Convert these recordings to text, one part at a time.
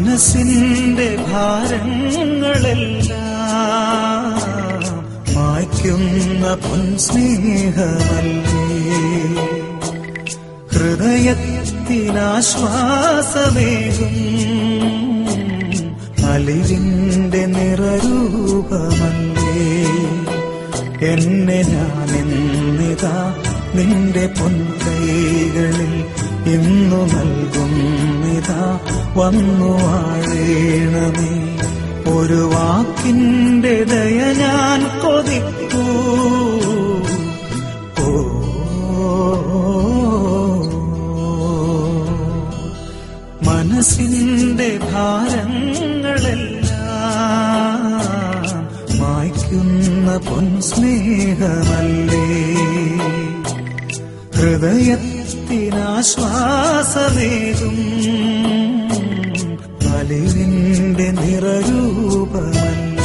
മനസ്സിന്റെ ഭാരങ്ങളെല്ലാം മായ്ക്കുന്ന പൊൻസ്നേഹമല്ലേ ഹൃദയത്തിനാശ്വാസമേകും അലിവിന്റെ നിറരൂപമല്ലേ എന്നെ ഞാനെന്നിതാ നിന്റെ പൊൻകൈകളിൽ ഇന്നു നൽകുന്നിതാ വന്നു വാഴേണമേ ഒരു വാക്കിന്റെ ദയ ഞാൻ കൊതിപ്പൂ ഓ മനസ്സിന്റെ ഭാരങ്ങളെല്ലാം മായ്ക്കുന്ന പൊൻസ്നേഹമല്ലേ ഹൃദയത്തിനാശ്വാസമേകും അലിവിന്റെ നിറരൂപമല്ലേ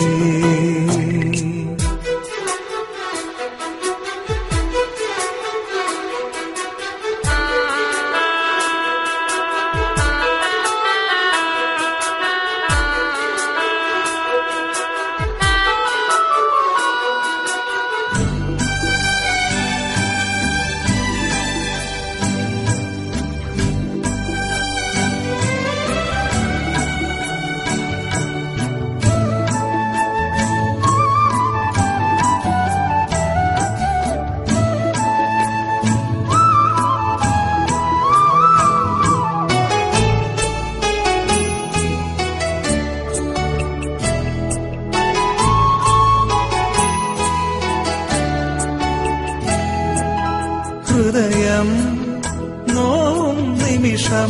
ഹൃദയം നോവും നിമിഷം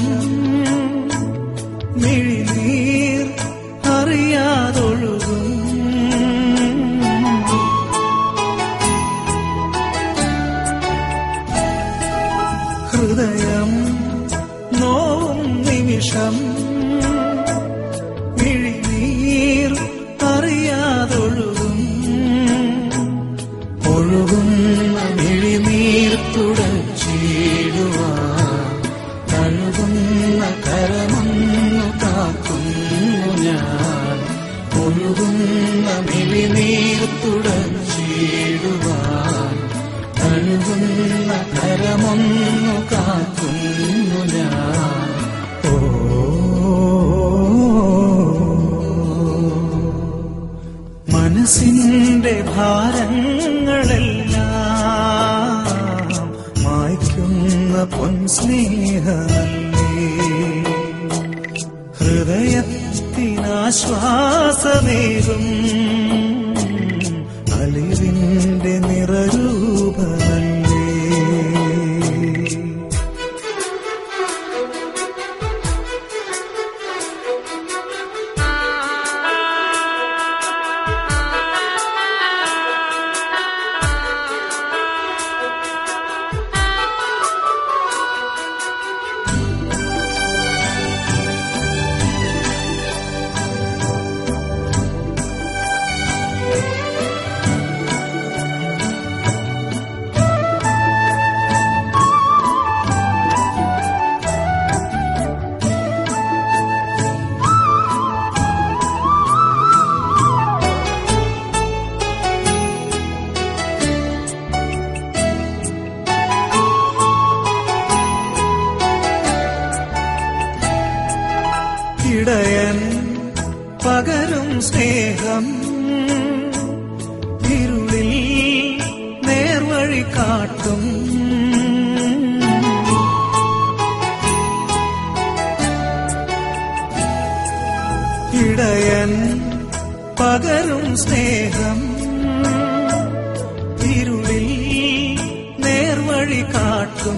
മിഴിനീർ അറിയാതൊഴുകും ഹൃദയം നോവും നിമിഷം മിഴിനീർ അറിയാതൊഴുകും ഒഴുകുന്ന മിഴിനീർ തുടച്ചിടുവാൻ കഴുകുന്ന കരമൊന്നു കാക്കുന്നു ഞാൻ ഒഴുകുന്ന മിഴിനീർ തുടച്ചിടുവാൻ കഴുകുന്ന കരമൊന്നു കാക്കുന്നു ഞാൻ ഓ മനസ്സിന്റെ ഭാരങ്ങളെല്ലാം മായ്ക്കുന്ന പൊൻസ്നേഹമല്ലേ ഹൃദയത്തിനാശ്വാസമേകും അലിവിന്റെ നിറരൂപമല്ലേ ഇടയൻ പകരും സ്നേഹം ഇരുളിൽ നേർവഴി കാട്ടും ഇടയൻ പകരും സ്നേഹം ഇരുളിൽ നേർവഴി കാട്ടും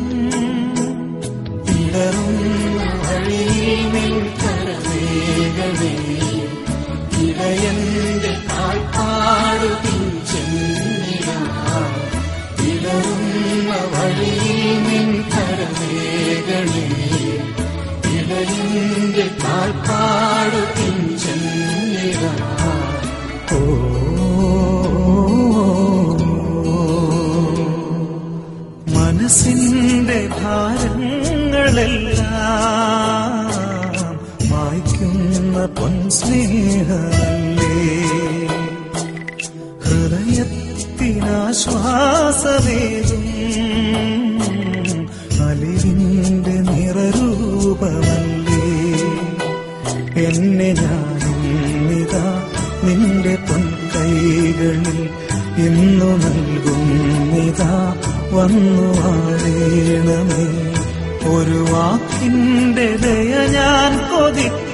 ഇടറുന്ന വഴിയിൽ നിൽക്കരവേഗവേ ഇടയന്റെ കാൽപ്പാടു പിഞ്ചെന്നിടാം ഇടറുന്ന വഴിയിൽ നിൻകരവേഗവേ ഇടയന്റെ കാൽപ്പാടു പിഞ്ചെന്നിടാം ഓ മനസ്സിന്റെ ഭാരങ്ങളെല്ലാം ആശ്വാസമേകും അലിവിന്റെ നിറരൂപമല്ലേ എന്നെ ഞാനിന്നിതാ നിന്റെ പൊൻകൈകളിൽ ഇന്നു നൽകുന്നിതാ വന്നു ആടേണമേ ഒരു വാക്കിന്റെ ദയ ഞാൻ കൊതിക്കും